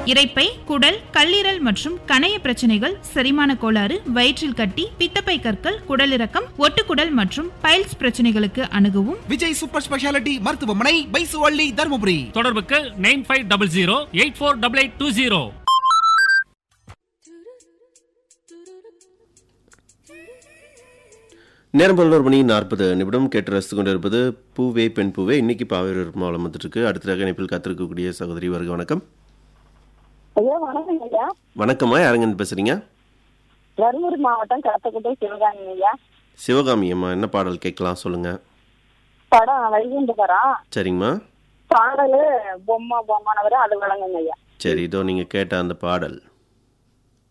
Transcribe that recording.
இரைப்பை குடல் கல்லீரல் மற்றும் கணைய பிரச்சனைகள் செரிமான கோளாறு வயிற்றில் கட்டி பித்தப்பை கற்கள் குடலிறக்கம் ஒட்டுக்குடல் மற்றும் பைல்ஸ் பிரச்சனைகளுக்கு அணுகவும் விஜய் சூப்பர் ஸ்பெஷாலிட்டி மருத்துவமனை பைசுவள்ளி தருமபுரி தொடர்புக்கு nine five double zero eight four double eight two zero நேரம் பதினோரு மணி நாற்பது நிமிடம் கேட்டு ரசித்து கொண்டிருப்பது பூவே பெண் பூவே இன்னைக்கு பாவேர் மாவளம் வந்துட்டு இருக்கு அடுத்த இணைப்பில் காத்திருக்கக்கூடிய சகோதரி வருக வணக்கம் ஐயா வணக்கம் ஐயா வணக்கம்மா யாருங்கன்னு பேசுறீங்க தருமபுரி மாவட்டம் கடத்தக்குட்டை சிவகாமி ஐயா சிவகாமி அம்மா என்ன பாடல் கேட்கலாம் சொல்லுங்க படம் வைகுண்டபுரம் சரிங்கம்மா பாடலு பொம்மை பொம்மானவரை அது வழங்குங்க ஐயா சரி இதோ நீங்க கேட்ட அந்த பாடல்